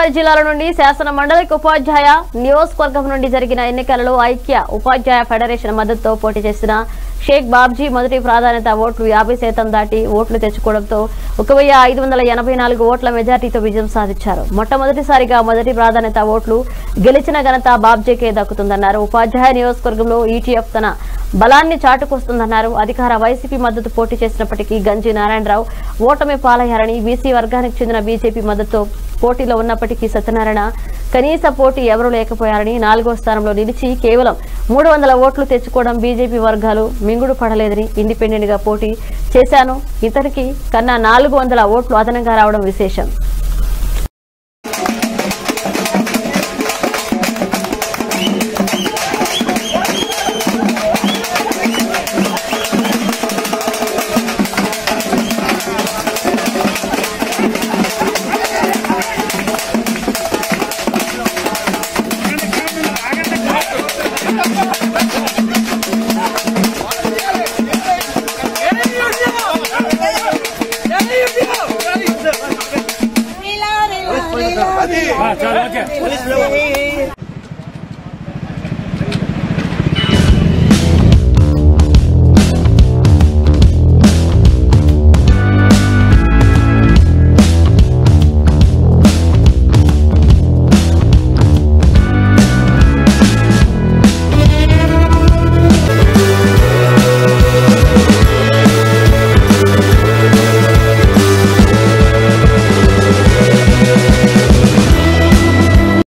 ఉమ్మడి జిల్లాల నుండి శాసన మండలికి ఉపాధ్యాయ నియోజకవర్గం నుండి జరిగిన ఎన్నికలలో ఐక్య ఉపాధ్యాయ ఫెడరేషన్ మద్దతుతో పోటీ చేసిన షేక్ బాబ్జీ మొదటి ప్రాధాన్యత ఓట్లు యాభై శాతం దాటి ఓట్లు తెచ్చుకోవడంతో ఒక వెయ్యి ఐదు వందల ఎనభై నాలుగు ఓట్ల మెజార్టీతో విజయం సాధించారు మొట్టమొదటిసారిగా మొదటి ప్రాధాన్యత ఓట్లు గెలిచిన ఘనత బాబ్జీకే దక్కుతుందన్నారు ఉపాధ్యాయ నియోజకవర్గంలో ఈటీఎఫ్ తన బలాన్ని చాటుకొస్తుందన్నారు అధికార వైసీపీ మద్దతు పోటీ చేసినప్పటికీ గంజి నారాయణరావు ఓటమి పాలయ్యారని బీసీ వర్గానికి చెందిన బీజేపీ మద్దతుతో పోటీలో ఉన్నప్పటికీ సత్యనారాయణ కనీస పోటీ ఎవరూ లేకపోయారని నాలుగో స్థానంలో నిలిచి కేవలం మూడు వందల ఓట్లు తెచ్చుకోవడం బీజేపీ వర్గాలు మింగుడు పడలేదని ఇండిపెండెంట్ గా పోటీ చేశాను ఇతనికి కన్నా నాలుగు వందల ఓట్లు అదనంగా రావడం విశేషం లీలా లీలా లీలా చాలు ఓకే